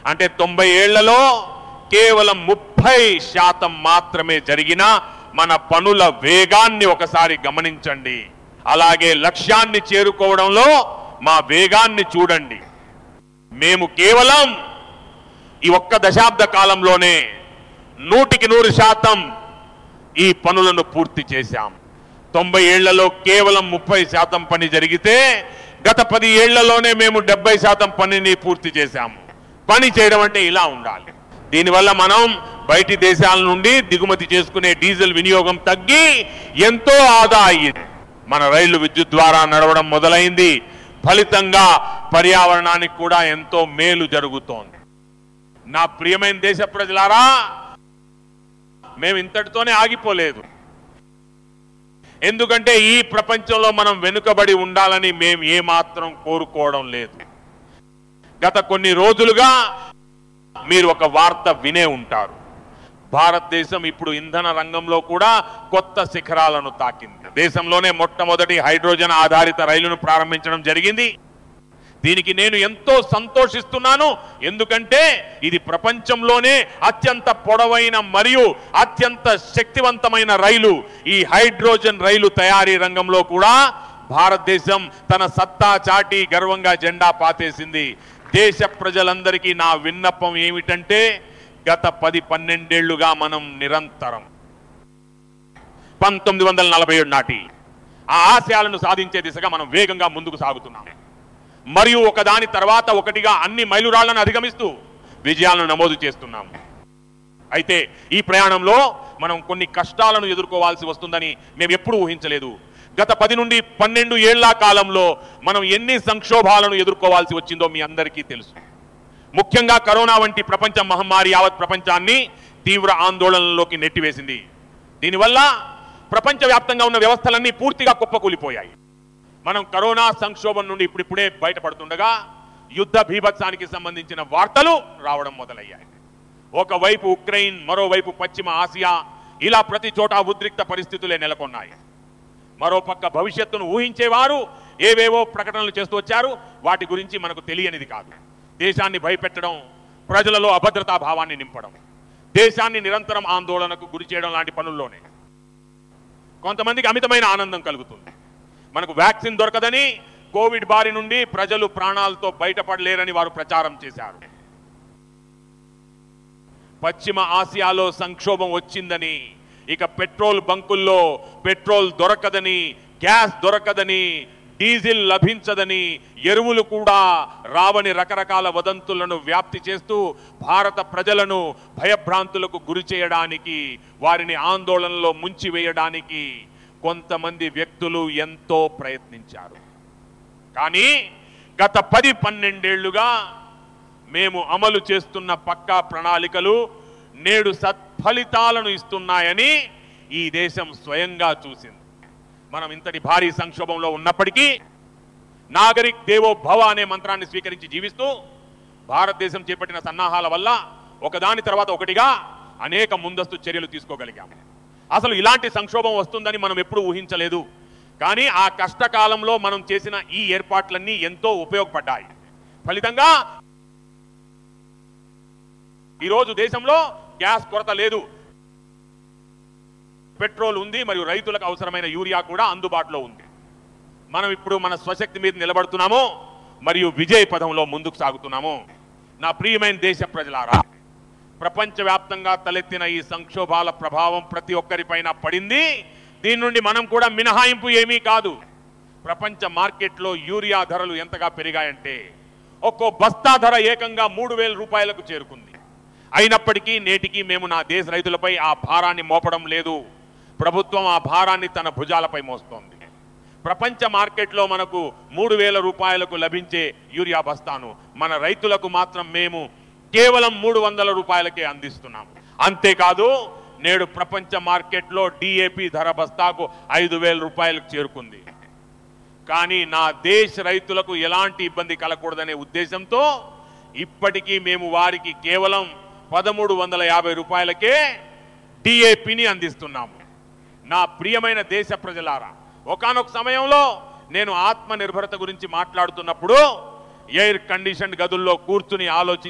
అంటే తొంభై ఏళ్లలో కేవలం ముప్పై శాతం మాత్రమే జరిగిన మన పనుల వేగాన్ని ఒకసారి గమనించండి అలాగే లక్ష్యాన్ని చేరుకోవడంలో మా వేగాన్ని చూడండి మేము కేవలం ఈ ఒక్క దశాబ్ద కాలంలోనే నూటికి నూరు శాతం ఈ పనులను పూర్తి చేశాం తొంభై ఏళ్లలో కేవలం ముప్పై శాతం పని జరిగితే గత పది ఏళ్లలోనే మేము డెబ్బై శాతం పనిని పూర్తి చేశాము పని చేయడం అంటే ఇలా ఉండాలి దీనివల్ల మనం బయటి దేశాల నుండి దిగుమతి చేసుకునే డీజిల్ వినియోగం తగ్గి ఎంతో ఆదా అయ్యింది మన రైళ్లు విద్యుత్ ద్వారా నడవడం మొదలైంది ఫలితంగా పర్యావరణానికి కూడా ఎంతో మేలు జరుగుతోంది నా ప్రియమైన దేశ ప్రజలారా మేము ఇంతటితోనే ఆగిపోలేదు ఎందుకంటే ఈ ప్రపంచంలో మనం వెనుకబడి ఉండాలని మేము ఏమాత్రం కోరుకోవడం లేదు గత కొన్ని రోజులుగా మీరు ఒక వార్త వినే ఉంటారు భారతదేశం ఇప్పుడు ఇంధన రంగంలో కూడా కొత్త శిఖరాలను తాకింది దేశంలోనే మొట్టమొదటి హైడ్రోజన్ ఆధారిత రైలును ప్రారంభించడం జరిగింది దీనికి నేను ఎంతో సంతోషిస్తున్నాను ఎందుకంటే ఇది ప్రపంచంలోనే అత్యంత పొడవైన మరియు అత్యంత శక్తివంతమైన రైలు ఈ హైడ్రోజన్ రైలు తయారీ రంగంలో కూడా భారతదేశం తన సత్తా చాటి గర్వంగా జెండా పాతేసింది దేశ ప్రజలందరికీ నా విన్నపం ఏమిటంటే గత పది పన్నెండేళ్లుగా మనం నిరంతరం పంతొమ్మిది వందల నలభై ఏడు నాటి ఆ ఆశయాలను సాధించే దిశగా మనం వేగంగా ముందుకు సాగుతున్నాం మరియు ఒకదాని తర్వాత ఒకటిగా అన్ని మైలురాళ్లను అధిగమిస్తూ విజయాలను నమోదు చేస్తున్నాము అయితే ఈ ప్రయాణంలో మనం కొన్ని కష్టాలను ఎదుర్కోవాల్సి వస్తుందని మేము ఎప్పుడూ ఊహించలేదు గత పది నుండి పన్నెండు ఏళ్ల కాలంలో మనం ఎన్ని సంక్షోభాలను ఎదుర్కోవాల్సి వచ్చిందో మీ అందరికీ తెలుసు ముఖ్యంగా కరోనా వంటి ప్రపంచ మహమ్మారి యావత్ ప్రపంచాన్ని తీవ్ర ఆందోళనలోకి నెట్టివేసింది దీనివల్ల ప్రపంచవ్యాప్తంగా ఉన్న వ్యవస్థలన్నీ పూర్తిగా కుప్పకూలిపోయాయి మనం కరోనా సంక్షోభం నుండి ఇప్పుడిప్పుడే బయటపడుతుండగా యుద్ధ భీభత్సానికి సంబంధించిన వార్తలు రావడం మొదలయ్యాయి ఒకవైపు ఉక్రెయిన్ మరోవైపు పశ్చిమ ఆసియా ఇలా ప్రతి చోట ఉద్రిక్త పరిస్థితులే నెలకొన్నాయి మరోపక్క భవిష్యత్తును ఊహించేవారు ఏవేవో ప్రకటనలు చేస్తూ వచ్చారు వాటి గురించి మనకు తెలియనిది కాదు దేశాన్ని భయపెట్టడం ప్రజలలో అభద్రతా భావాన్ని నింపడం దేశాన్ని నిరంతరం ఆందోళనకు గురి చేయడం లాంటి పనుల్లోనే కొంతమందికి అమితమైన ఆనందం కలుగుతుంది మనకు వ్యాక్సిన్ దొరకదని కోవిడ్ బారి నుండి ప్రజలు ప్రాణాలతో బయటపడలేరని వారు ప్రచారం చేశారు పశ్చిమ ఆసియాలో సంక్షోభం వచ్చిందని ఇక పెట్రోల్ బంకుల్లో పెట్రోల్ దొరకదని గ్యాస్ దొరకదని డీజిల్ లభించదని ఎరువులు కూడా రావని రకరకాల వదంతులను వ్యాప్తి చేస్తూ భారత ప్రజలను భయభ్రాంతులకు గురి చేయడానికి వారిని ఆందోళనలో ముంచివేయడానికి కొంతమంది వ్యక్తులు ఎంతో ప్రయత్నించారు కానీ గత పది పన్నెండేళ్లుగా మేము అమలు చేస్తున్న పక్కా ప్రణాళికలు నేడు సత్ఫలితాలను ఇస్తున్నాయని ఈ దేశం స్వయంగా చూసింది మనం ఇంతటి భారీ సంక్షోభంలో ఉన్నప్పటికీ నాగరిక్ దేవో భవ అనే మంత్రాన్ని స్వీకరించి జీవిస్తూ భారతదేశం చేపట్టిన సన్నాహాల వల్ల ఒకదాని తర్వాత ఒకటిగా అనేక ముందస్తు చర్యలు తీసుకోగలిగాము అసలు ఇలాంటి సంక్షోభం వస్తుందని మనం ఎప్పుడూ ఊహించలేదు కానీ ఆ కష్టకాలంలో మనం చేసిన ఈ ఏర్పాట్లన్నీ ఎంతో ఉపయోగపడ్డాయి ఫలితంగా ఈరోజు దేశంలో గ్యాస్ కొరత లేదు పెట్రోల్ ఉంది మరియు రైతులకు అవసరమైన యూరియా కూడా అందుబాటులో ఉంది మనం ఇప్పుడు మన స్వశక్తి మీద నిలబడుతున్నాము మరియు విజయ పదంలో ముందుకు సాగుతున్నాము నా ప్రియమైన దేశ ప్రజలారా ప్రపంచవ్యాప్తంగా తలెత్తిన ఈ సంక్షోభాల ప్రభావం ప్రతి ఒక్కరిపైన పడింది దీని నుండి మనం కూడా మినహాయింపు ఏమీ కాదు ప్రపంచ మార్కెట్లో యూరియా ధరలు ఎంతగా పెరిగాయంటే ఒక్కో బస్తా ధర ఏకంగా మూడు వేల రూపాయలకు చేరుకుంది అయినప్పటికీ నేటికి మేము నా దేశ రైతులపై ఆ భారాన్ని మోపడం లేదు ప్రభుత్వం ఆ భారాన్ని తన భుజాలపై మోస్తోంది ప్రపంచ మార్కెట్లో మనకు మూడు వేల రూపాయలకు లభించే యూరియా బస్తాను మన రైతులకు మాత్రం మేము కేవలం మూడు వందల రూపాయలకే అందిస్తున్నాము అంతేకాదు నేడు ప్రపంచ మార్కెట్లో డిఏపి ధర బస్తాకు ఐదు వేల రూపాయలకు చేరుకుంది కానీ నా దేశ రైతులకు ఎలాంటి ఇబ్బంది కలగకూడదనే ఉద్దేశంతో ఇప్పటికీ మేము వారికి కేవలం పదమూడు వందల యాభై రూపాయలకే డిఏపిని అందిస్తున్నాము నా ప్రియమైన దేశ ప్రజలారా ఒకానొక సమయంలో నేను ఆత్మ నిర్భరత గురించి మాట్లాడుతున్నప్పుడు ఎయిర్ కండిషన్ గదుల్లో కూర్చుని ఆలోచించి